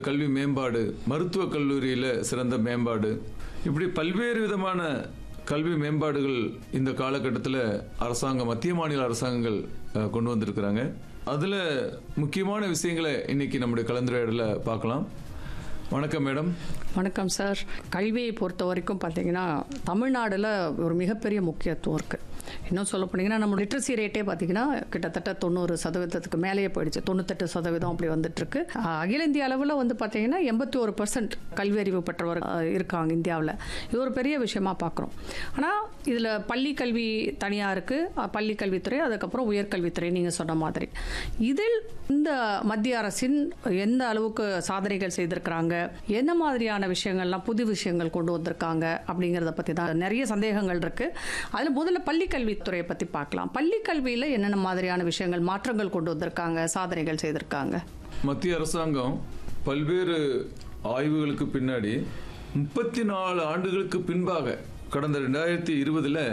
கல்வி மேம்பாடு மருத்துவக் கல்லூரியில் சிறந்த மேம்பாடு இப்படி பல்வேறு விதமான கல்வி மேம்பாடுகள் இந்த காலகட்டத்தில் அரசாங்கம் மத்திய மாநில அரசாங்கங்கள் அஹ், கொண்டு வந்திருக்கிறாங்க அதில் முக்கியமான விஷயங்களை இன்னைக்கு நம்முடைய கலந்துரையாடல பார்க்கலாம் வணக்கம் மேடம் வணக்கம் சார் கல்வியை பொறுத்த வரைக்கும் பார்த்தீங்கன்னா தமிழ்நாடுல ஒரு மிகப்பெரிய முக்கியத்துவம் இருக்குது இன்னும் சொல்ல போனீங்கன்னா நம்ம லிட்ரஸி ரேட்டே பார்த்தீங்கன்னா கிட்டத்தட்ட தொண்ணூறு சதவீதத்துக்கு மேலேயே போயிடுச்சு தொண்ணூத்தெட்டு சதவீதம் அப்படி வந்துட்டு இருக்கு அஹ் அகில இந்திய அளவில் வந்து பார்த்தீங்கன்னா எண்பத்தி ஒரு பர்சன்ட் கல்வி அறிவு பெற்றவர் அஹ், இருக்காங்க இந்தியாவில் இது ஒரு பெரிய விஷயமா பார்க்குறோம் ஆனால் இதில் பள்ளி கல்வி தனியாக இருக்குது பள்ளி கல்வித்துறை அதுக்கப்புறம் உயர்கல்வித்துறை நீங்கள் சொன்ன மாதிரி இதில் இந்த மத்திய அரசின் எந்த அளவுக்கு சாதனைகள் செய்திருக்கிறாங்க என்ன மாதிரியான விஷயங்கள்லாம் புது விஷயங்கள் கொண்டு வந்திருக்காங்க அப்படிங்கிறத பற்றி தான் நிறைய சந்தேகங்கள் இருக்குது அதில் முதல்ல பள்ளி கல்வித்துறையை பற்றி பார்க்கலாம் பள்ளி கல்வியில் என்னென்ன மாதிரியான விஷயங்கள் மாற்றங்கள் கொண்டு வந்திருக்காங்க சாதனைகள் செய்திருக்காங்க மத்திய அரசாங்கம் பல்வேறு ஆய்வுகளுக்கு பின்னாடி முப்பத்தி நாலு ஆண்டுகளுக்கு பின்பாக கடந்த ரெண்டாயிரத்தி இருபதுல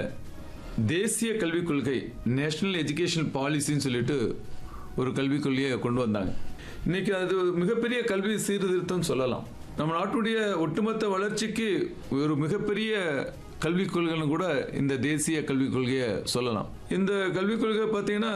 தேசிய கல்விக் கொள்கை நேஷனல் எஜுகேஷன் பாலிசின்னு சொல்லிட்டு ஒரு கல்விக் கொள்கையை கொண்டு வந்தாங்க இன்னைக்கு அது மிகப்பெரிய கல்வி சீர்திருத்தம் சொல்லலாம் நம்ம நாட்டுடைய ஒட்டுமொத்த வளர்ச்சிக்கு ஒரு மிகப்பெரிய கல்விக் கொள்கைன்னு கூட இந்த தேசிய கல்விக் கொள்கையை சொல்லலாம் இந்த கல்விக் கொள்கை பார்த்தீங்கன்னா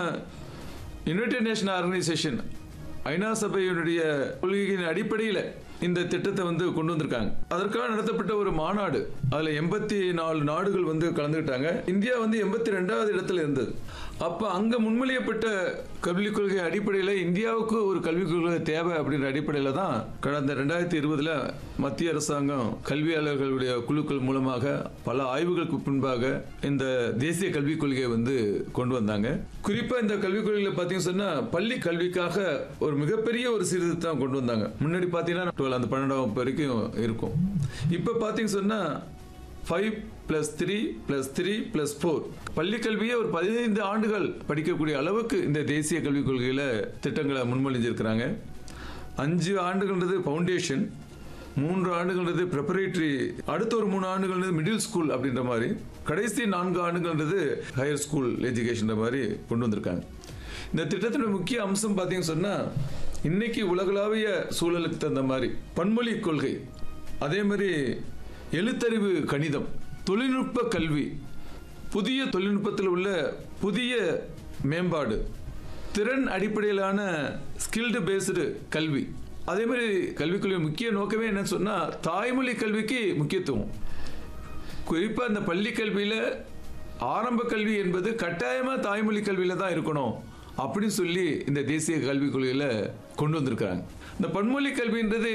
யுனைடெட் நேஷன் ஆர்கனைசேஷன் ஐநா சபையினுடைய கொள்கையின் அடிப்படையில் இந்த திட்டத்தை வந்து கொண்டு வந்திருக்காங்க அதற்காக நடத்தப்பட்ட ஒரு மாநாடு அதுல எண்பத்தி நாலு நாடுகள் வந்து கலந்துக்கிட்டாங்க இந்தியா வந்து எண்பத்தி ரெண்டாவது இடத்துல இருந்தது அப்ப அங்க முன்மொழியப்பட்ட கல்விக் கொள்கை அடிப்படையில் இந்தியாவுக்கு ஒரு கல்விக் கொள்கை தேவை அப்படின்ற அடிப்படையில் தான் கடந்த ரெண்டாயிரத்தி இருபதுல மத்திய அரசாங்கம் கல்வியாளர்களுடைய குழுக்கள் மூலமாக பல ஆய்வுகளுக்கு பின்பாக இந்த தேசிய கல்விக் கொள்கையை வந்து கொண்டு வந்தாங்க குறிப்பா இந்த கல்விக் கொள்கையில பாத்தீங்கன்னு சொன்னா பள்ளி கல்விக்காக ஒரு மிகப்பெரிய ஒரு சீர்திருத்தம் கொண்டு வந்தாங்க முன்னாடி பாத்தீங்கன்னா 12 அந்த பன்னெண்டாம் வகுப்பு வரைக்கும் இருக்கும் இப்ப பாத்தீங்கன்னு சொன்னா five plus three plus three plus four பள்ளி கல்வியை ஒரு பதினைந்து ஆண்டுகள் படிக்கக்கூடிய அளவுக்கு இந்த தேசிய கல்விக் கொள்கையில திட்டங்களை முன்மொழிஞ்சிருக்கிறாங்க அஞ்சு ஆண்டுகள்ன்றது ஃபவுண்டேஷன் மூன்று ஆண்டுகள்ன்றது ப்ரிப்பரேட்டரி அடுத்த ஒரு மூணு ஆண்டுகள்ன்றது மிடில் ஸ்கூல் அப்படின்ற மாதிரி கடைசி நான்கு ஆண்டுகள்ன்றது ஹையர் ஸ்கூல் எஜுகேஷன் மாதிரி கொண்டு வந்திருக்காங்க இந்த திட்டத்தோட முக்கிய அம்சம் பார்த்தீங்கன்னு சொன்னா இன்னைக்கு உலகளாவிய சூழலுக்கு தகுந்த மாதிரி பன்மொழி கொள்கை அதே மாதிரி எழுத்தறிவு கணிதம் தொழில்நுட்ப கல்வி புதிய தொழில்நுட்பத்தில் உள்ள புதிய மேம்பாடு திறன் அடிப்படையிலான ஸ்கில்டு பேஸ்டு கல்வி அதே மாதிரி கல்விக்குள்ள முக்கிய நோக்கமே என்னன்னு சொன்னா தாய்மொழி கல்விக்கு முக்கியத்துவம் குறிப்பா இந்த பள்ளி கல்வியில ஆரம்ப கல்வி என்பது கட்டாயமா தாய்மொழி கல்வியில தான் இருக்கணும் அப்படின்னு சொல்லி இந்த தேசிய கல்விக் கொள்கையில கொண்டு வந்திருக்காங்க இந்த பன்மொழி கல்வின்றது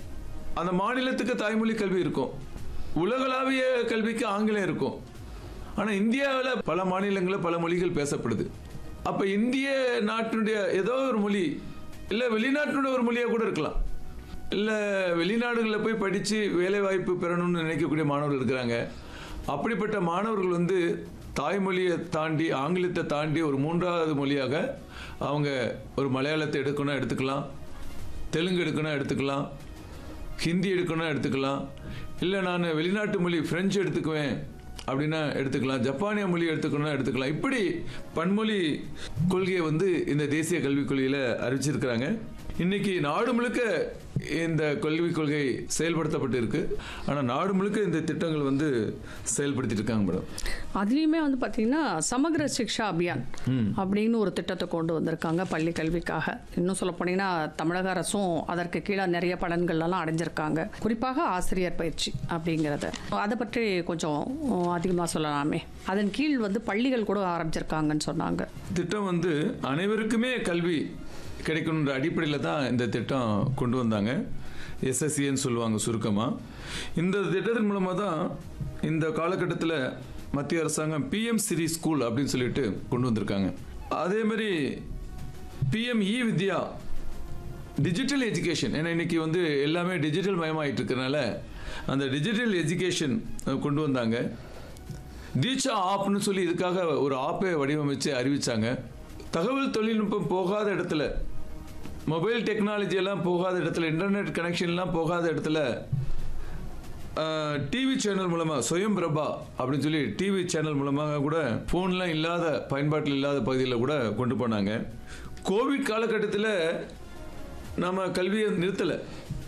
அந்த மாநிலத்துக்கு தாய்மொழி கல்வி இருக்கும் உலகளாவிய கல்விக்கு ஆங்கிலம் இருக்கும் ஆனா இந்தியாவில் பல மாநிலங்களில் பல மொழிகள் பேசப்படுது அப்ப இந்திய நாட்டினுடைய ஏதோ ஒரு மொழி இல்ல வெளிநாட்டினுடைய ஒரு மொழியா கூட இருக்கலாம் இல்ல வெளிநாடுகளில் போய் படிச்சு வேலை வாய்ப்பு பெறணும்னு நினைக்கக்கூடிய மாணவர்கள் இருக்கிறாங்க அப்படிப்பட்ட மாணவர்கள் வந்து தாய்மொழியை தாண்டி ஆங்கிலத்தை தாண்டி ஒரு மூன்றாவது மொழியாக அவங்க ஒரு மலையாளத்தை எடுக்கணும் எடுத்துக்கலாம் தெலுங்கு எடுக்கணும் எடுத்துக்கலாம் ஹிந்தி எடுக்கணும் எடுத்துக்கலாம் இல்லை நான் வெளிநாட்டு மொழி பிரெஞ்சு எடுத்துக்குவேன் அப்படின்னா எடுத்துக்கலாம் ஜப்பானிய மொழி எடுத்துக்கணும் எடுத்துக்கலாம் இப்படி பன்மொழி கொள்கையை வந்து இந்த தேசிய கல்விக் கொள்கையில் அறிவிச்சிருக்கிறாங்க இன்னைக்கு நாடு முழுக்க இந்த கல்விக் கொள்கை செயல்படுத்தப்பட்டு இருக்கு ஆனால் நாடு முழுக்க இந்த திட்டங்கள் வந்து செயல்படுத்திட்டு இருக்காங்க மேடம் அதுலேயுமே வந்து பார்த்தீங்கன்னா சமக்ர சிக்ஷா அபியான் அப்படின்னு ஒரு திட்டத்தை கொண்டு வந்திருக்காங்க பள்ளி கல்விக்காக இன்னும் சொல்ல போனீங்கன்னா தமிழக அரசும் அதற்கு கீழே நிறைய பலன்கள்லாம் அடைஞ்சிருக்காங்க குறிப்பாக ஆசிரியர் பயிற்சி அப்படிங்கிறத அதை பற்றி கொஞ்சம் அதிகமாக சொல்லலாமே அதன் கீழ் வந்து பள்ளிகள் கூட ஆரம்பிச்சிருக்காங்கன்னு சொன்னாங்க திட்டம் வந்து அனைவருக்குமே கல்வி கிடைக்கணுன்ற அடிப்படையில் தான் இந்த திட்டம் கொண்டு வந்தாங்க எஸ்எஸ்சின்னு சொல்லுவாங்க சுருக்கமாக இந்த திட்டத்தின் மூலமாக தான் இந்த காலகட்டத்தில் மத்திய அரசாங்கம் பிஎம் சிரி ஸ்கூல் அப்படின்னு சொல்லிட்டு கொண்டு வந்திருக்காங்க அதே மாதிரி PM e Vidya digital education ஏன்னா இன்னைக்கு வந்து எல்லாமே டிஜிட்டல் மயமாயிட்டு இருக்கறனால அந்த டிஜிட்டல் எஜுகேஷன் கொண்டு வந்தாங்க தீட்சா ஆப்னு சொல்லி இதுக்காக ஒரு ஆப்பை வடிவமைச்சு அறிவிச்சாங்க தகவல் தொழில்நுட்பம் போகாத இடத்துல மொபைல் டெக்னாலஜி எல்லாம் போகாத இடத்துல இன்டர்நெட் கனெக்ஷன்லாம் போகாத இடத்துல டிவி சேனல் மூலமாக சுயம் பிரபா அப்படின்னு சொல்லி டிவி சேனல் மூலமாக கூட ஃபோன்லாம் இல்லாத பயன்பாட்டில் இல்லாத பகுதியில் கூட கொண்டு போனாங்க கோவிட் காலகட்டத்தில் நம்ம கல்வியை நிறுத்தலை